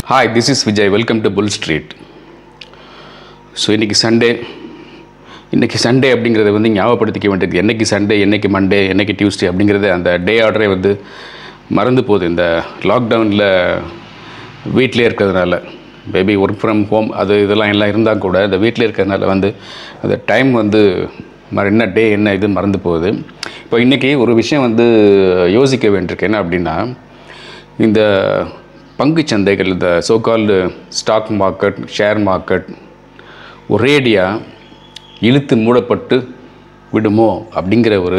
hi this is Vijay welcome to Bull Street so இன்றைக்கி Sunday இன்றைக்கி Sunday அப்படிங்கிறத வந்து ஞாபகப்படுத்திக்க வேண்டியது என்னைக்கு சண்டே என்னைக்கு மண்டே என்னைக்கு டியூஸ்டே அப்படிங்கிறது அந்த டே ஆர்டரே வந்து மறந்து போகுது இந்த லாக்டவுனில் வீட்டிலே இருக்கிறதுனால மேபி ஒர்க் ஃப்ரம் ஹோம் அது இதெல்லாம் எல்லாம் இருந்தால் கூட இந்த வீட்டில் இருக்கிறதுனால வந்து அந்த டைம் வந்து மறு என்ன டே என்ன இது மறந்து போகுது இப்போ இன்றைக்கி ஒரு விஷயம் வந்து யோசிக்க வேண்டியிருக்கு என்ன அப்படின்னா இந்த பங்குச் சந்தைகள் இந்த so called stock market share market ஒரேடியாக இழுத்து மூடப்பட்டு விடுமோ அப்படிங்கிற ஒரு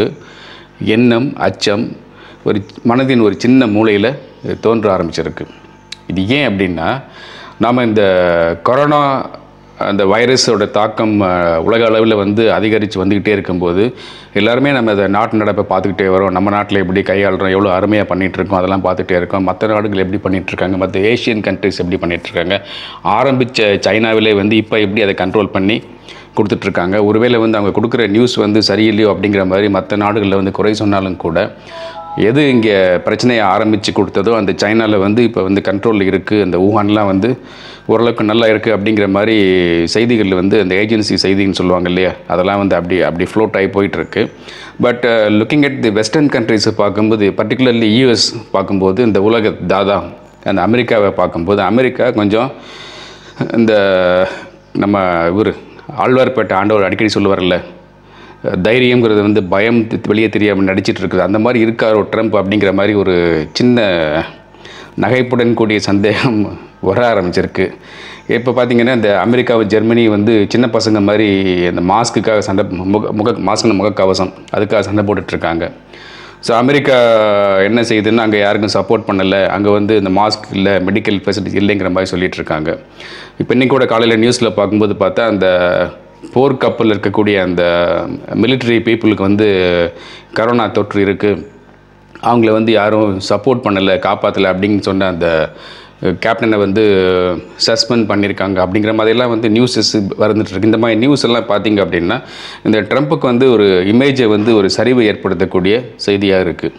எண்ணம் அச்சம் ஒரு மனதின் ஒரு சின்ன மூலையில் தோன்ற ஆரம்பிச்சிருக்கு இது ஏன் அப்படின்னா நாம் இந்த கொரோனா அந்த வைரஸோட தாக்கம் அஹ், உலக அளவில் வந்து அதிகரித்து வந்துக்கிட்டே இருக்கும்போது எல்லாருமே நம்ம இந்த நாட்டு நடப்பை பார்த்துக்கிட்டே வரோம் நம்ம நாட்டில் எப்படி கையாளுறோம் எவ்வளோ அருமையாக பண்ணிகிட்டு இருக்கோம் அதெல்லாம் பார்த்துட்டே இருக்கோம் மற்ற நாடுகள் எப்படி பண்ணிட்டு இருக்காங்க மற்ற ஏஷியன் கண்ட்ரிஸ் எப்படி பண்ணிட்டு இருக்காங்க ஆரம்பித்த சைனாவிலே வந்து இப்போ எப்படி அதை கண்ட்ரோல் பண்ணி கொடுத்துட்ருக்காங்க ஒருவேளை வந்து அவங்க கொடுக்குற நியூஸ் வந்து சரியில்லையோ அப்படிங்கிற மாதிரி மற்ற நாடுகளில் வந்து குறை சொன்னாலும் கூட எது இங்கே பிரச்சனையை ஆரம்பித்து கொடுத்ததோ அந்த சைனாவில் வந்து இப்போ வந்து கண்ட்ரோலில் இருக்குது அந்த ஊஹான்லாம் வந்து ஓரளவுக்கு நல்லா இருக்குது அப்படிங்கிற மாதிரி செய்திகள் வந்து அந்த ஏஜென்சி செய்தின்னு சொல்லுவாங்க இல்லையா அதெல்லாம் வந்து அப்படி அப்படி ஃப்ளோட் ஆகி போயிட்டுருக்கு but looking at the western கண்ட்ரிஸை பார்க்கும்போது பர்டிகுலர்லி யூஎஸ் பார்க்கும்போது இந்த உலக தாதா அந்த அமெரிக்காவை பார்க்கும்போது அமெரிக்கா கொஞ்சம் இந்த நம்ம இவர் ஆழ்வார்பேட்டை ஆண்டவர் அடிக்கடி சொல்லுவார்ல தைரியங்கிறது வந்து பயம் தி- வெளியே தெரியாமல் நடிச்சிட்டு இருக்குது அந்த மாதிரி இருக்காரோ ட்ரம்ப் அப்படிங்கிற மாதிரி ஒரு சின்ன நகைப்புடன் கூடிய சந்தேகம் வர ஆரம்பிச்சிருக்கு இப்போ பார்த்தீங்கன்னா இந்த அமெரிக்காவு ஜெர்மனி வந்து சின்ன பசங்க மாதிரி அந்த மாஸ்க்குக்காக சண்டை முக முக மாஸ்க்கு முகக்கவசம் அதுக்காக சண்டை போட்டுட்ருக்காங்க ஸோ அமெரிக்கா என்ன செய்யுதுன்னு அங்கே யாருக்கும் சப்போர்ட் பண்ணலை அங்கே வந்து இந்த மாஸ்க் இல்லை மெடிக்கல் ஃபெசிலிட்டி இல்லைங்கிற மாதிரி சொல்லிட்டு இருக்காங்க இப்போ இன்னைக்கு கூட காலையில் நியூஸில் பார்க்கும்போது பார்த்தா அந்த போர்க்கப்பலில் இருக்கக்கூடிய அந்த military பீப்புளுக்கு வந்து கரோனா தொற்று இருக்குது அவங்கள வந்து யாரும் சப்போர்ட் பண்ணலை காப்பாற்றலை அப்படின்னு சொன்ன அந்த கேப்டனை வந்து சஸ்பெண்ட் பண்ணியிருக்காங்க அப்படிங்கிற மாதிரிலாம் வந்து நியூஸஸ் வந்துட்டுருக்கு இந்த மாதிரி நியூஸ் எல்லாம் பார்த்தீங்க அப்படின்னா இந்த ட்ரம்ப்புக்கு வந்து ஒரு இமேஜை வந்து ஒரு சரிவை ஏற்படுத்தக்கூடிய செய்தியாக இருக்குது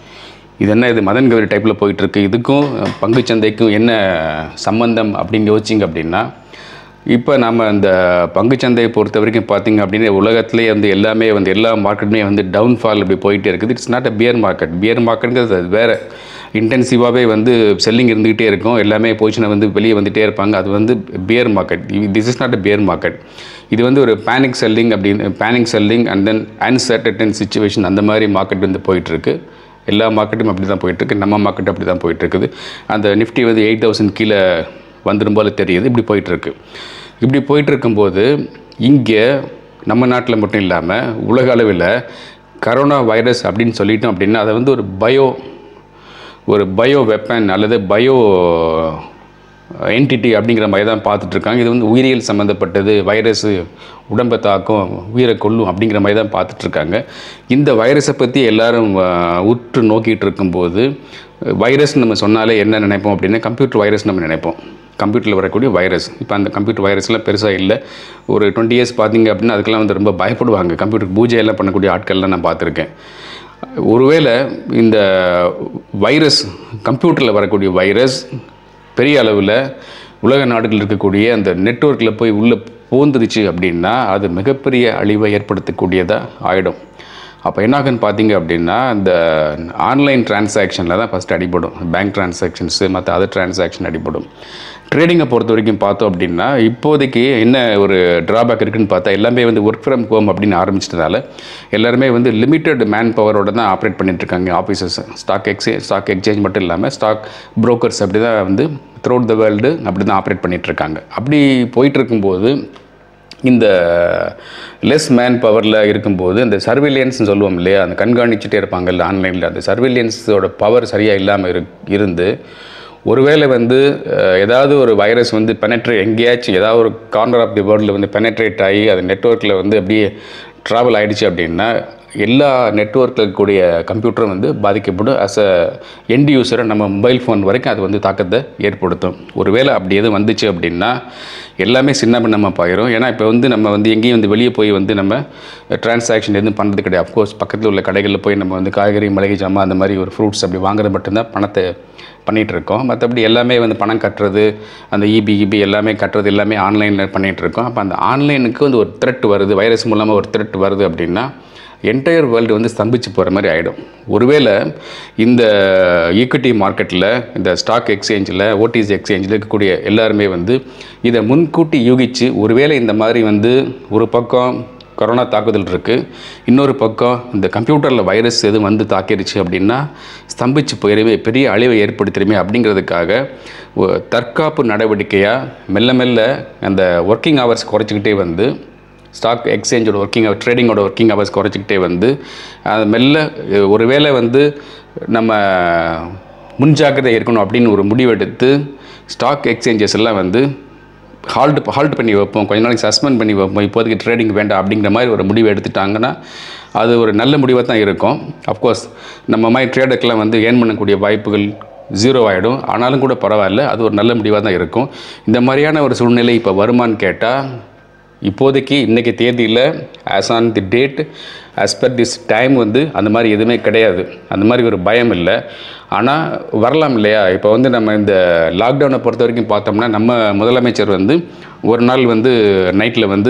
இது என்ன இது மதன் கௌரி டைப்பில் போயிட்டுருக்கு இதுக்கும் பங்குச்சந்தைக்கும் என்ன சம்பந்தம் அப்படின்னு யோசிச்சிங்க அப்படின்னா இப்போ நம்ம இந்த பங்குச்சந்தையை பொறுத்த வரைக்கும் பார்த்தீங்க அப்படின்னா உலகத்திலேயே வந்து எல்லாமே வந்து எல்லா மார்க்கெட்டுமே வந்து டவுன்ஃபால் இப்படி போயிட்டே இருக்குது it's not a bear market bear மார்க்கெட்டுங்கிறது அது வேறு இன்டென்சிவாகவே வந்து செல்லிங் இருந்துகிட்டே இருக்கும் எல்லாமே பொசிஷனை வந்து வெளியே வந்துகிட்டே இருப்பாங்க அது வந்து bear market this is not a bear market இது வந்து ஒரு பேனிக் செல்லிங் அப்படின்னு panic selling and then uncertain situation அந்த மாதிரி மார்க்கெட் வந்து போயிட்டுருக்கு எல்லா மார்க்கெட்டும் அப்படி தான் போயிட்டுருக்கு நம்ம மார்க்கெட் அப்படி தான் போயிட்டுருக்குது அந்த நிஃப்டி வந்து எயிட் தௌசண்ட் கீழே வந்துடும் போல தெரியுது இப்படி போயிட்டுருக்கு இப்படி போயிட்டு இருக்கும்போது இங்கே நம்ம நாட்டில் மட்டும் இல்லாமல் உலக அளவில் கரோனா வைரஸ் அப்படின்னு சொல்லிட்டோம் அப்படின்னா அதை வந்து ஒரு பயோ ஒரு பயோ வெப்பன் அல்லது பயோ என்டிட்டி அப்படிங்கிற மாதிரி தான் பார்த்துட்ருக்காங்க இது வந்து உயிரியல் சம்மந்தப்பட்டது வைரஸு உடம்பை தாக்கும் உயிரை கொல்லும் அப்படிங்கிற மாதிரி தான் பார்த்துட்ருக்காங்க இந்த வைரஸை பற்றி எல்லாரும் அஹ், உற்று நோக்கிட்டு இருக்கும்போது வைரஸ் நம்ம சொன்னாலே என்ன நினைப்போம் அப்படின்னா கம்ப்யூட்டர் வைரஸ் நம்ம நினைப்போம் கம்ப்யூட்டரில் வரக்கூடிய வைரஸ் இப்போ அந்த கம்ப்யூட்டர் வைரஸ்லாம் பெருசாக இல்லை ஒரு டுவெண்ட்டி இயர்ஸ் பார்த்தீங்க அப்படின்னா அதுக்கெல்லாம் வந்து ரொம்ப பயப்படுவாங்க கம்ப்யூட்டர் பூஜை எல்லாம் பண்ணக்கூடிய ஆட்கள்லாம் நான் பார்த்துருக்கேன் ஒருவேளை இந்த வைரஸ் கம்ப்யூட்டரில் வரக்கூடிய வைரஸ் பெரிய அளவில் உலக நாடுகளில் இருக்கக்கூடிய அந்த நெட்வொர்க்கில் போய் உள்ளே பூந்துருச்சு அப்படின்னா அது மிகப்பெரிய அழிவை ஏற்படுத்தக்கூடியதாக ஆகிடும் அப்போ என்னாகுன்னு பார்த்தீங்க அப்படின்னா இந்த ஆன்லைன் டிரான்சாக்ஷனில் தான் ஃபஸ்ட் அடிபடும் பேங்க் டிரான்சாக்ஷன்ஸு மற்ற அதர் டிரான்சாக்ஷன் அடிபடும் ட்ரேடிங்கை பொறுத்த வரைக்கும் பார்த்தோம் அப்படின்னா இப்போதைக்கு என்ன ஒரு ட்ராபேக் இருக்குன்னு பார்த்தா எல்லாமே வந்து ஒர்க் ஃப்ரம் ஹோம் அப்படின்னு ஆரம்பிச்சிட்டதால எல்லாருமே வந்து லிமிட்டட் மேன் பவரோட தான் ஆப்ரேட் பண்ணிட்டு இருக்காங்க offices stock exchange stock exchange மட்டும் இல்லாமல் ஸ்டாக் புரோக்கர்ஸ் அப்படி தான் வந்து த்ரூட் த வேர்ல்டு அப்படி தான் ஆப்ரேட் பண்ணிட்டு இருக்காங்க அப்படி போயிட்டு இருக்கும்போது இந்த லெஸ் மேன் பவரில் இருக்கும்போது இந்த சர்வேலியன்ஸ்னு சொல்லுவோம் இல்லையா அந்த கண்காணிச்சுட்டே இருப்பாங்கல்ல ஆன்லைனில் அந்த சர்வேலியன்ஸோட பவர் சரியாக இல்லாமல் இரு இருந்து ஒருவேளை வந்து அஹ், ஏதாவது ஒரு வைரஸ் வந்து பெனட்ரேட் எங்கேயாச்சும் ஏதாவது ஒரு கார்னர் ஆஃப் தி வேர்ல்டில் வந்து பெனட்ரேட் ஆகி அது நெட்வொர்க்கில் வந்து அப்படியே ட்ராவல் ஆயிடுச்சு அப்படின்னா எல்லா நெட்ஒர்க்கில் இருக்கக்கூடிய கம்ப்யூட்டரும் வந்து பாதிக்கப்படும் அஸ் அ எண்ட் யூஸரை நம்ம மொபைல் ஃபோன் வரைக்கும் அது வந்து தாக்கத்தை ஏற்படுத்தும் ஒருவேளை அப்படி எதுவும் வந்துச்சு அப்படின்னா எல்லாமே சின்ன பின்னமாக போயிடும் ஏன்னா இப்போ வந்து நம்ம வந்து எங்கேயும் வந்து வெளியே போய் வந்து நம்ம டிரான்சாக்ஷன் எதுவும் பண்ணுறது கிடையாது அஃப்கோர்ஸ் பக்கத்தில் உள்ள கடைகளில் போய் நம்ம வந்து காய்கறி மளிகை ஜாமான் அந்த மாதிரி ஒரு ஃப்ரூட்ஸ் அப்படி வாங்குறது மட்டும்தான் பணத்தை பண்ணிகிட்டு இருக்கோம் மற்றபடி எல்லாமே வந்து பணம் கட்டுறது அந்த இபி இபி எல்லாமே கட்டுறது எல்லாமே ஆன்லைனில் பண்ணிகிட்டு இருக்கோம் அப்போ அந்த ஆன்லைனுக்கு வந்து ஒரு த்ரெட் வருது வைரஸ் மூலமாக ஒரு த்ரெட் வருது அப்படின்னா என்டையர் வேர்ல்டு வந்து ஸ்தம்பிச்சு போகிற மாதிரி ஆகிடும் ஒருவேளை இந்த ஈக்விட்டி மார்க்கெட்டில் இந்த ஸ்டாக் எக்ஸ்சேஞ்சில் ஓடிசி எக்ஸ்சேஞ்சில் இருக்கக்கூடிய எல்லாருமே வந்து இதை முன்கூட்டி யூகிச்சு ஒருவேளை இந்த மாதிரி வந்து ஒரு பக்கம் கொரோனா தாக்குதல் இருக்குது இன்னொரு பக்கம் இந்த கம்ப்யூட்டரில் வைரஸ் எதுவும் வந்து தாக்கிடுச்சு அப்படின்னா ஸ்தம்பிச்சு போயிடுமே பெரிய அழிவை ஏற்படுத்திடுமே அப்படிங்கிறதுக்காக ஒ- தற்காப்பு நடவடிக்கையாக மெல்ல மெல்ல அந்த ஒர்க்கிங் ஹவர்ஸ் குறைச்சிக்கிட்டே வந்து ஸ்டாக் எக்ஸ்சேஞ்சோட ஒர்க்கிங் ஹவர் ட்ரேடிங்கோட ஒர்க்கிங் ஹவர்ஸ் குறைச்சிக்கிட்டே வந்து அது மெல்ல அஹ், ஒருவேளை வந்து நம்ம முன்ஜாக்கிரதை இருக்கணும் அப்படின்னு ஒரு முடிவெடுத்து ஸ்டாக் எக்ஸ்சேஞ்சஸ் எல்லாம் வந்து ஹால்ட் ஹால்ட் பண்ணி வைப்போம் கொஞ்ச நாளைக்கு சஸ்பெண்ட் பண்ணி வைப்போம் இப்போதைக்கு ட்ரேடிங் வேண்டாம் அப்படிங்கிற மாதிரி ஒரு முடிவு எடுத்துட்டாங்கன்னா அது ஒரு நல்ல முடிவாக தான் இருக்கும் அஃப்கோர்ஸ் நம்ம மாதிரி ட்ரேடருக்கெலாம் வந்து ஏர்ன் பண்ணக்கூடிய வாய்ப்புகள் ஜீரோ ஆகிடும் ஆனாலும் கூட பரவாயில்ல அது ஒரு நல்ல முடிவாக தான் இருக்கும் இந்த மாதிரியான ஒரு சூழ்நிலை இப்போ வருமான்னு கேட்டால் இப்போதைக்கு இன்றைக்கி தேதியில் as on the date as per this time வந்து அந்த மாதிரி எதுவுமே கிடையாது அந்த மாதிரி ஒரு பயம் இல்லை ஆனால் வரலாம் இல்லையா இப்போ வந்து நம்ம இந்த லாக்டவுனை பொறுத்த வரைக்கும் பார்த்தோம்னா நம்ம முதலமைச்சர் வந்து ஒரு நாள் வந்து நைட்டில் வந்து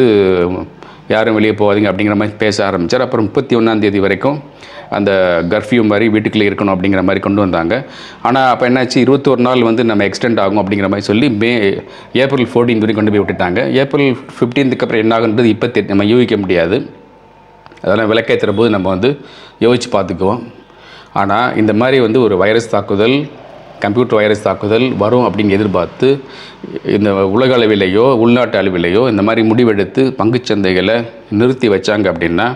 யாரும் வெளியே போகாதீங்க அப்படிங்கிற மாதிரி பேச ஆரம்பித்தார் அப்புறம் முப்பத்தி ஒன்றாந்தேதி வரைக்கும் அந்த கர்ஃப்யூ மாதிரி வீட்டுக்குள்ளே இருக்கணும் அப்படிங்கிற மாதிரி கொண்டு வந்தாங்க ஆனால் அப்போ என்னாச்சு இருபத்தொரு நாள் வந்து நம்ம எக்ஸ்டெண்ட் ஆகும் அப்படிங்கிற மாதிரி சொல்லி மே ஏப்ரல் 14 வரைக்கும் கொண்டு போய் விட்டுட்டாங்க ஏப்ரல் ஃபிஃப்டீன்த்துக்கு அப்புறம் என்ன ஆகுன்றது இப்போ தெரி- நம்ம யூகிக்க முடியாது அதெல்லாம் விளக்கேற்றுற போது நம்ம வந்து யோசித்து பார்த்துக்குவோம் ஆனால் இந்த மாதிரி வந்து ஒரு வைரஸ் தாக்குதல் கம்ப்யூட்டர் வைரஸ் தாக்குதல் வரும் அப்படின்னு எதிர்பார்த்து இந்த உலக அளவிலேயோ உள்நாட்டு அளவிலேயோ இந்த மாதிரி முடிவெடுத்து பங்குச் சந்தைகளை நிறுத்தி வச்சாங்க அப்படின்னா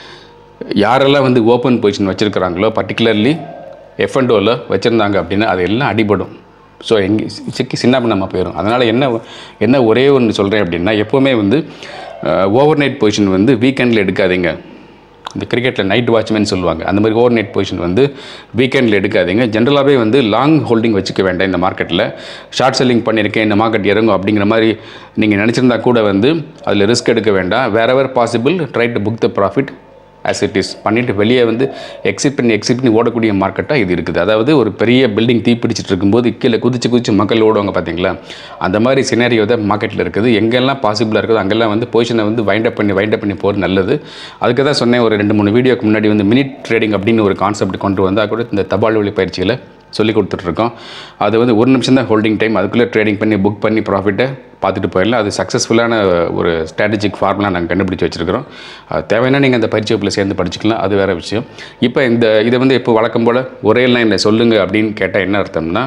யாரெல்லாம் வந்து ஓப்பன் பொசிஷன் வச்சுருக்கிறாங்களோ பர்டிகுலர்லி எஃப்என்டோவில் வச்சுருந்தாங்க அப்படின்னா அது எல்லாம் அடிபடும் ஸோ எங்கே சிக்கி சின்ன பண்ணாமல் போயிடும் அதனால் என்ன என்ன ஒரே ஒன்று சொல்கிறேன் அப்படின்னா எப்போவுமே வந்து ஓவர் நைட் பொசிஷன் வந்து வீக்கெண்டில் எடுக்காதீங்க இந்த கிரிக்கெட்டில் நைட் வாட்ச்மேன் சொல்லுவாங்க அந்த மாதிரி ஓவர் நைட் பொசிஷன் வந்து வீக்கெண்டில் எடுக்காதீங்க ஜென்ரலாகவே வந்து லாங் ஹோல்டிங் வச்சுக்க வேண்டாம் இந்த மார்க்கெட்டில் ஷார்ட் செல்லிங் பண்ணியிருக்கேன் இந்த மார்க்கெட் இறங்கும் அப்படிங்கிற மாதிரி நீங்கள் நினச்சிருந்தா கூட வந்து அதில் ரிஸ்க் எடுக்க வேண்டாம் whenever possible try to book the profit as it is பண்ணிட்டு வெளியே வந்து எக்ஸிட் பண்ணி எக்ஸிட் பண்ணி ஓடக்கூடிய மார்க்கெட்டாக இது இருக்குது அதாவது ஒரு பெரிய பில்டிங் தீப்பிடிச்சிட்டு இருக்கும்போது கீழே குதிச்சு குதிச்சு மக்கள் ஓடுவாங்க பார்த்தீங்களா அந்த மாதிரி சினாரியோ தான் மார்க்கெட்டில் இருக்குது எங்கெல்லாம் பாசிபிளாக இருக்குதோ அங்கெல்லாம் வந்து பொசிஷனை வந்து வைண்ட் அப் பண்ணி வைண்ட் அப் பண்ணி போகிறது நல்லது அதுக்கு தான் சொன்னேன் ஒரு ரெண்டு மூணு வீடியோக்கு முன்னாடி வந்து மினிட் ட்ரேடிங் அப்படின்னு ஒரு கான்செப்ட் கொண்டு வந்தால் கூட இந்த தபால் வழி பயிற்சிகளை சொல்லி கொடுத்துட்ருக்கோம் அது வந்து ஒரு நிமிஷம் தான் ஹோல்டிங் டைம் அதுக்குள்ளே ட்ரேடிங் பண்ணி புக் பண்ணி ப்ராஃபிட்டை பார்த்துட்டு போயிடலாம் அது சக்ஸஸ்ஃபுல்லான ஒரு ஸ்ட்ராட்டஜிக் ஃபார்முலா நாங்கள் கண்டுபிடிச்சி வச்சுருக்கிறோம் அது தேவைன்னா நீங்கள் அந்த பயிற்சி வகுப்பில் சேர்ந்து படிச்சுக்கலாம் அது வேறு விஷயம் இப்போ இந்த இதை வந்து இப்போ வழக்கம் போல் ஒரே லைனில் சொல்லுங்கள் அப்படின்னு கேட்டால் என்ன அர்த்தம்னா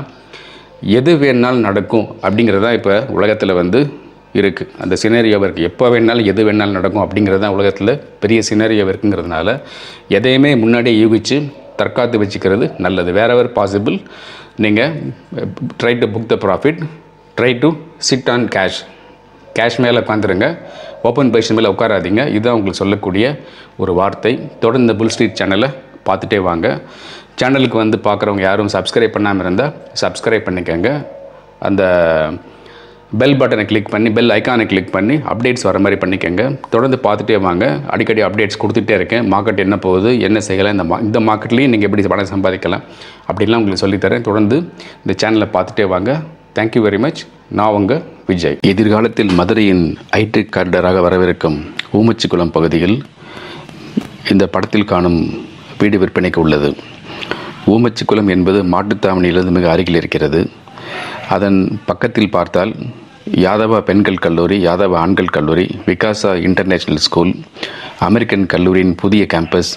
எது வேணாலும் நடக்கும் அப்படிங்கிறது தான் இப்போ உலகத்தில் வந்து இருக்குது அந்த சினேரியோவை இருக்குது எப்போ வேணாலும் எது வேணாலும் நடக்கும் அப்படிங்கிறது தான் உலகத்தில் பெரிய சினேரியோ இருக்குங்கிறதுனால எதையுமே முன்னாடியே யூகிச்சு தற்காத்து வச்சுக்கிறது நல்லது வேறவர் பாசிபிள் நீங்கள் try to book the profit try to sit on cash cash மேலே உட்காந்துருங்க ஓப்பன் பொசிஷன் மேலே உட்காராதீங்க இதுதான் உங்களுக்கு சொல்லக்கூடிய ஒரு வார்த்தை தொடர்ந்து இந்த புல் ஸ்ட்ரீட் சேனலை பார்த்துட்டே வாங்க சேனலுக்கு வந்து பார்க்குறவங்க யாரும் சப்ஸ்கிரைப் பண்ணாமல் இருந்தால் சப்ஸ்கிரைப் பண்ணிக்கோங்க அந்த பெல் பட்டனை கிளிக் பண்ணி பெல் ஐக்கானை கிளிக் பண்ணி அப்டேட்ஸ் வர மாதிரி பண்ணிக்கோங்க தொடர்ந்து பார்த்துட்டே வாங்க அடிக்கடி அப்டேட்ஸ் கொடுத்துட்டே இருக்கேன் மார்க்கெட் என்ன போகுது என்ன செய்யலாம் இந்த மா இந்த மார்க்கெட்லேயும் நீங்கள் எப்படி பணம் சம்பாதிக்கலாம் அப்படின்லாம் உங்களுக்கு சொல்லித்தரேன் தொடர்ந்து இந்த சேனலை பார்த்துட்டே வாங்க தேங்க்யூ வெரி மச் நான் உங்கள் விஜய் எதிர்காலத்தில் மதுரையின் ஐடி கார்டராக வரவிருக்கும் ஊமச்சிக்குளம் பகுதியில் இந்த படத்தில் காணும் வீடு விற்பனைக்கு உள்ளது ஊமச்சிக்குளம் என்பது மாட்டுத்தாவணியிலிருந்து மிக அருகில் இருக்கிறது அதன் பக்கத்தில் பார்த்தால் யாதவா பெண்கள் கல்லூரி யாதவா ஆண்கள் கல்லூரி விகாசா இன்டர்நேஷனல் ஸ்கூல் அமெரிக்கன் கல்லூரியின் புதிய கேம்பஸ்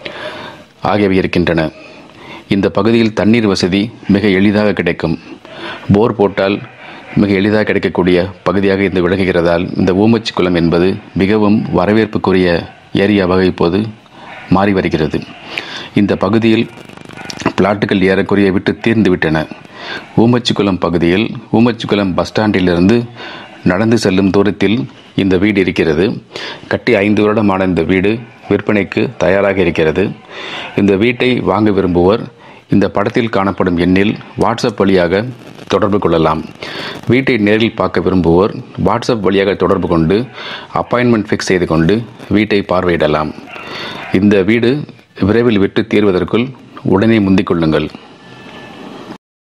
ஆகியவை இருக்கின்றன இந்த பகுதியில் தண்ணீர் வசதி மிக எளிதாக கிடைக்கும் போர் போட்டால் மிக எளிதாக கிடைக்கக்கூடிய பகுதியாக இது விளங்குகிறதால் இந்த ஊமச்சி குளம் என்பது மிகவும் வரவேற்புக்குரிய ஏரியாவாக இப்போது மாறி வருகிறது இந்த பகுதியில் பிளாட்டுகள் ஏறக்குறைய விட்டு தீர்ந்து விட்டன ஊமச்சிக்குளம் பகுதியில் ஊமச்சிக்குளம் பஸ் ஸ்டாண்டிலிருந்து நடந்து செல்லும் தூரத்தில் இந்த வீடு இருக்கிறது கட்டி ஐந்து வருடமான இந்த வீடு விற்பனைக்கு தயாராக இருக்கிறது இந்த வீட்டை வாங்க விரும்புவோர் இந்த படத்தில் காணப்படும் எண்ணில் வாட்ஸ்அப் வழியாக தொடர்பு கொள்ளலாம் வீட்டை நேரில் பார்க்க விரும்புவோர் வாட்ஸ்அப் வழியாக தொடர்பு கொண்டு அப்பாயின்மெண்ட் ஃபிக்ஸ் செய்து கொண்டு வீட்டை பார்வையிடலாம் இந்த வீடு விரைவில் விட்டு தீர்வதற்குள் உடனே முந்திக் கொள்ளுங்கள்